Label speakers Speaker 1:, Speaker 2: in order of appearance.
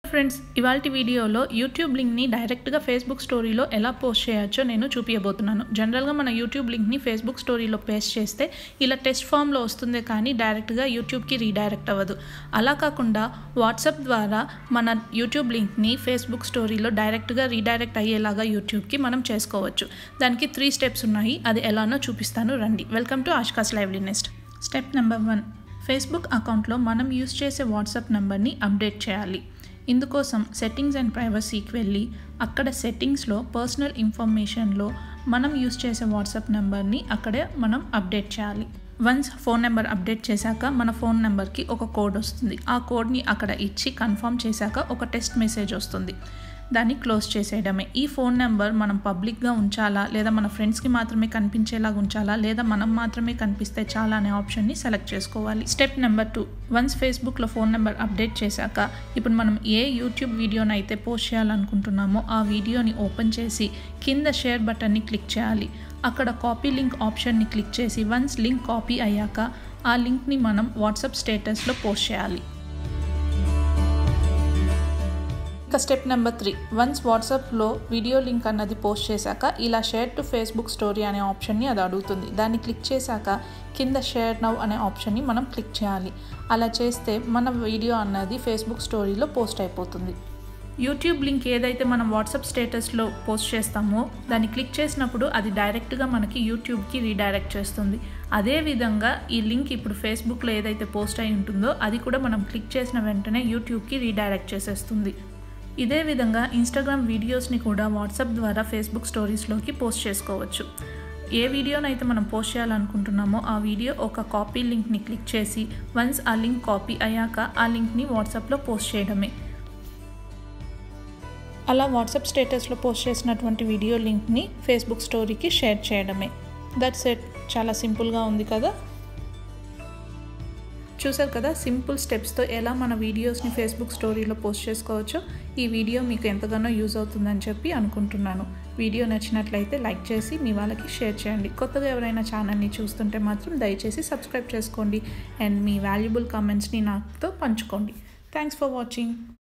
Speaker 1: friends ఇవాళ వీడియోలో YouTube లింక్ని డైరెక్ట్గా ఫేస్బుక్ స్టోరీలో ఎలా పోస్ట్ చేయొచ్చో నేను చూపించబోతున్నాను జనరల్గా మన యూట్యూబ్ లింక్ని ఫేస్బుక్ స్టోరీలో పేస్ట్ చేస్తే ఇలా టెస్ట్ ఫామ్లో వస్తుంది కానీ డైరెక్ట్గా యూట్యూబ్కి రీడైరెక్ట్ అవ్వదు అలా కాకుండా వాట్సాప్ ద్వారా మన యూట్యూబ్ లింక్ని ఫేస్బుక్ స్టోరీలో డైరెక్ట్గా రీడైరెక్ట్ అయ్యేలాగా యూట్యూబ్కి మనం చేసుకోవచ్చు దానికి త్రీ స్టెప్స్ ఉన్నాయి అది ఎలానో చూపిస్తాను రండి welcome to Ashka's lively nest step number one Facebook అకౌంట్లో మనం యూస్ చేసే వాట్సాప్ నెంబర్ని అప్డేట్ చేయాలి ఇందుకోసం సెట్టింగ్స్ అండ్ ప్రైవసీకి వెళ్ళి అక్కడ సెట్టింగ్స్లో పర్సనల్ ఇన్ఫర్మేషన్లో మనం యూస్ చేసే వాట్సాప్ నెంబర్ని అక్కడే మనం అప్డేట్ చేయాలి వన్స్ ఫోన్ నెంబర్ అప్డేట్ చేశాక మన ఫోన్ నెంబర్కి ఒక కోడ్ వస్తుంది ఆ కోడ్ని అక్కడ ఇచ్చి కన్ఫర్మ్ చేశాక ఒక టెక్స్ట్ మెసేజ్ వస్తుంది దాన్ని క్లోజ్ చేసేయడమే ఈ ఫోన్ నెంబర్ మనం పబ్లిక్గా ఉంచాలా లేదా మన ఫ్రెండ్స్కి మాత్రమే కనిపించేలాగా ఉంచాలా లేదా మనం మాత్రమే కనిపిస్తే చాలా అనే ఆప్షన్ని సెలెక్ట్ చేసుకోవాలి స్టెప్ నెంబర్ టూ వన్స్ ఫేస్బుక్లో ఫోన్ నెంబర్ అప్డేట్ చేశాక ఇప్పుడు మనం ఏ యూట్యూబ్ వీడియోని అయితే పోస్ట్ చేయాలనుకుంటున్నామో ఆ వీడియోని ఓపెన్ చేసి కింద షేర్ బటన్ని క్లిక్ చేయాలి అక్కడ కాపీ లింక్ ఆప్షన్ని క్లిక్ చేసి వన్స్ లింక్ కాపీ అయ్యాక ఆ లింక్ని మనం వాట్సాప్ స్టేటస్లో పోస్ట్ చేయాలి ఇక స్టెప్ నెంబర్ త్రీ వన్స్ వాట్సాప్లో వీడియో లింక్ అన్నది పోస్ట్ చేశాక ఇలా షేర్ టు ఫేస్బుక్ స్టోరీ అనే ఆప్షన్ని అది అడుగుతుంది దాన్ని క్లిక్ చేశాక కింద షేర్ నవ్ అనే ఆప్షన్ని మనం క్లిక్ చేయాలి అలా చేస్తే మన వీడియో అన్నది ఫేస్బుక్ స్టోరీలో పోస్ట్ అయిపోతుంది యూట్యూబ్ లింక్ ఏదైతే మనం వాట్సాప్ స్టేటస్లో పోస్ట్ చేస్తామో దాన్ని క్లిక్ చేసినప్పుడు అది డైరెక్ట్గా మనకి యూట్యూబ్కి రీడైరెక్ట్ చేస్తుంది అదేవిధంగా ఈ లింక్ ఇప్పుడు ఫేస్బుక్లో ఏదైతే పోస్ట్ అయి ఉంటుందో అది కూడా మనం క్లిక్ చేసిన వెంటనే యూట్యూబ్కి రీడైరెక్ట్ చేసేస్తుంది ఇదే విధంగా ఇన్స్టాగ్రామ్ వీడియోస్ని కూడా వాట్సాప్ ద్వారా ఫేస్బుక్ స్టోరీస్లోకి పోస్ట్ చేసుకోవచ్చు ఏ వీడియోనైతే మనం పోస్ట్ చేయాలనుకుంటున్నామో ఆ వీడియో ఒక కాపీ లింక్ని క్లిక్ చేసి వన్స్ ఆ లింక్ కాపీ అయ్యాక ఆ లింక్ని వాట్సాప్లో పోస్ట్ చేయడమే అలా వాట్సాప్ స్టేటస్లో పోస్ట్ చేసినటువంటి వీడియో లింక్ని ఫేస్బుక్ స్టోరీకి షేర్ చేయడమే దట్స్ ఎట్ చాలా సింపుల్గా ఉంది కదా చూసారు కదా సింపుల్ స్టెప్స్తో ఎలా మన వీడియోస్ని ఫేస్బుక్ స్టోరీలో పోస్ట్ చేసుకోవచ్చో ఈ వీడియో మీకు ఎంతగానో యూజ్ అవుతుందని చెప్పి అనుకుంటున్నాను వీడియో నచ్చినట్లయితే లైక్ చేసి మీ వాళ్ళకి షేర్ చేయండి కొత్తగా ఎవరైనా ఛానల్ని చూస్తుంటే మాత్రం దయచేసి సబ్స్క్రైబ్ చేసుకోండి అండ్ మీ వాల్యుబుల్ కామెంట్స్ని నాతో పంచుకోండి థ్యాంక్స్ ఫర్ వాచింగ్